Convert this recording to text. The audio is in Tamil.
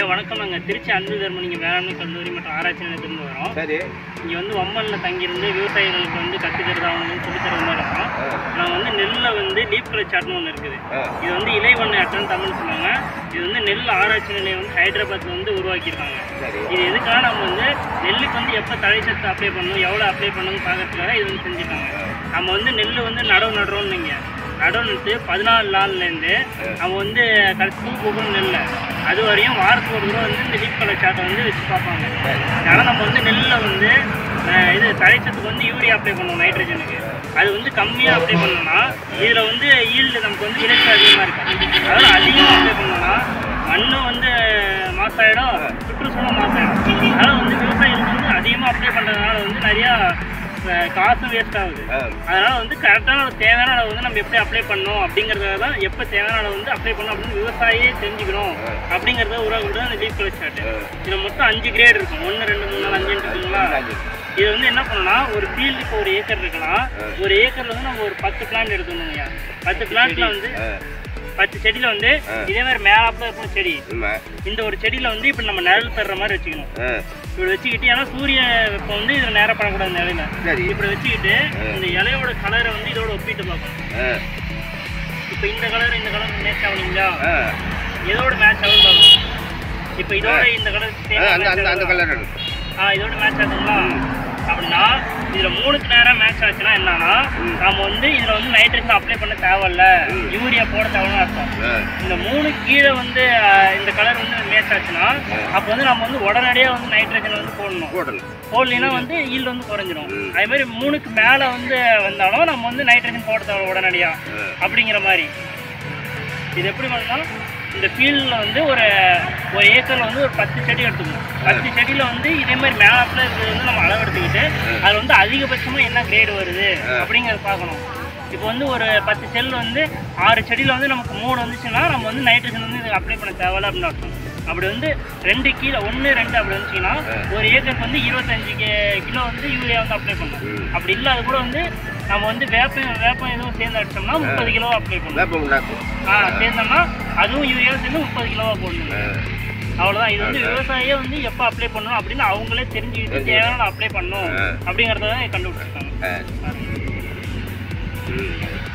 வணக்கம் நாங்கள் திருச்சி அன்பு தர்மலிங்க வேளாண்மை கல்லூரி மற்றும் ஆராய்ச்சி நிலையத்திலிருந்து வரோம் சரி இங்கே வந்து வம்மனில் தங்கியிருந்து விவசாயிகளுக்கு வந்து கற்றுக்கிறது அவங்களுக்கு சொல்லித் தர மாதிரி இருக்கோம் நான் வந்து நெல்லில் வந்து லீப் கலர் சாட்னு ஒன்று இருக்குது ஆ இது வந்து இலைவண்ணை அட்டன் தமிழ் சொல்லுவாங்க இது வந்து நெல் ஆராய்ச்சி நிலையம் வந்து ஹைதராபாத்தில் வந்து உருவாக்கியிருக்காங்க சரி இது எதுக்காக நம்ம வந்து நெல்லுக்கு வந்து எப்போ தழைச்சத்து அப்ளை பண்ணணும் எவ்வளோ அப்ளை பண்ணணும்னு பார்க்கறதுக்காக இது வந்து செஞ்சுருக்காங்க நம்ம வந்து நெல் வந்து நடவு நடுறோம்னு நீங்கள் நடவு நட்டு பதினாலு நாள்லேருந்து நம்ம வந்து கடைசி பூ பூக்கும் நெல் அது வரையும் வாரத்துக்கு ஒரு தடவை வந்து இந்த லீப் கலர் சாட்டை வந்து வச்சு பார்ப்பாங்க அதனால் நம்ம வந்து நெல்லில் வந்து அஹ், இது தழைச்சத்துக்கு வந்து யூரியா அப்ளை பண்ணுவோம் நைட்ரஜனுக்கு அது வந்து கம்மியாக அப்ளை பண்ணோம்னா இதில் வந்து ஈல்டு நமக்கு வந்து இலக்கு அதிகமாக இருக்கு அதனால் அதிகமாக அப்ளை பண்ணோம்னா மண்ணும் வந்து மாசாயிடும் சுற்றுச்சூழலும் மாசாயிடும் அதனால் வந்து விவசாயிகளுக்கு வந்து அதிகமாக அப்ளை பண்ணுறதுனால வந்து நிறையா அஹ், காசும் வேஸ்ட் ஆகுது ஆ அதனால வந்து கரெக்டான அளவு தேவையான அளவு வந்து நம்ம எப்படி அப்ளை பண்ணணும் அப்படிங்கிறத தான் எப்போ தேவையான அளவு வந்து அப்ளை பண்ணணும் அப்படின்னு விவசாயியே தெரிஞ்சுக்கணும் அப்படிங்கிறத உருவாக்குறது அந்த லீப் கலர் சார்ட் இதில் மொத்தம் அஞ்சு கிரேட் இருக்கும் ஒன்று ரெண்டு மூணு நாலு அஞ்சு இருக்குங்களா இது வந்து என்ன பண்ணணும்னா ஒரு ஃபீல்டு இப்போ ஒரு ஏக்கர் இருக்குன்னா ஒரு ஏக்கர்ல வந்து நம்ம ஒரு பத்து பிளான்ட் எடுத்துக்கணுங்க பத்து பிளான்ட்ல வந்து ஆ பத்து செடியில வந்து இதே மாதிரி மேலாப்பில் இருக்கும் செடி உண்மை இந்த ஒரு செடியில வந்து இப்போ நம்ம நிழல் தர்ற மாதிரி வச்சுக்கணும் ஆ இப்படி வச்சுக்கிட்டு ஏன்னா சூரிய வெப்பம் வந்து இதில் நேரம் படக்கூடாது நிலையில சரி இப்படி வச்சுக்கிட்டு இந்த இலையோட கலரை வந்து இதோட ஒப்பிட்டு பார்க்கணும் ஆ இப்போ இந்த கலர் இந்த கலர் மேட்ச் ஆகணுங்களா ஆ இதோட மேட்ச் ஆகும் பார்க்கணும் இப்போ இதோட இந்த கலர் ஆ, அந்த அந்த அந்த கலர் ஆ இதோட மேட்ச் ஆகுதுங்களா அப்படின்னா இதுல மூணுக்கு நேரம் மேட்ச் ஆச்சுன்னா என்னன்னா நாம வந்து இதுல வந்து நைட்ரஜன் அப்ளை பண்ண தேவையில்ல யூரியா போட தேவைன்னு அர்த்தம் ஆ இந்த மூணு கீழே வந்து அஹ், இந்த கலர் வந்து மேட்ச் ஆச்சுன்னா அப்போ வந்து நம்ம வந்து உடனடியாக வந்து நைட்ரஜன் வந்து போடணும் போடணும் போடலைன்னா வந்து ஈல்டு வந்து குறைஞ்சிரும் அதே மாதிரி மூணுக்கு மேலே வந்து வந்தாலும் நம்ம வந்து நைட்ரஜன் போட தேவை உடனடியாக அப்படிங்கிற மாதிரி இது எப்படி பண்ணலாம் இந்த ஃபீல்டில் வந்து ஒரு ஒரு ஏக்கரில் வந்து ஒரு பத்து செடி எடுத்துக்கணும் பத்து செடியில் வந்து இதே மாதிரி மேப்பில் இருக்கிறது வந்து நம்ம அளவு எடுத்துக்கிட்டு அதில் வந்து அதிகபட்சமாக என்ன கிரேடு வருது அப்படிங்கிறத பார்க்கணும் இப்போ வந்து ஒரு பத்து செல் வந்து ஆறு செடியில் வந்து நமக்கு மூணு வந்துச்சுன்னா நம்ம வந்து நைட்ரஜன் வந்து இதுக்கு அப்ளை பண்ண தேவையில்ல அப்படின்னு அர்த்தம் அப்படி வந்து ரெண்டு கீழே ஒன்று ரெண்டு அப்படி வந்துச்சுன்னா ஒரு ஏக்கருக்கு வந்து இருபத்தஞ்சு கி- கிலோ வந்து யூரியா வந்து அப்ளை பண்ணணும் அப்படி இல்லை அது கூட வந்து நம்ம வந்து வேப்பம் வேப்பம் எதுவும் சேர்ந்து அடிச்சோம்னா முப்பது கிலோ அப்ளை பண்ணணும் வேப்பம் உண்டாக்கும் ஆ சேர்ந்தோம்னா அதுவும் யூரியா சேர்ந்து முப்பது கிலோவா போடணும் அவ்வளோதான் இது வந்து விவசாயியே வந்து எப்போ அப்ளை பண்ணணும் அப்படின்னு அவங்களே தெரிஞ்சுக்கிட்டு தேவையான அப்ளை பண்ணணும் அப்படிங்கிறத தான் கண்டுபிடிச்சிருக்காங்க ஆ ம்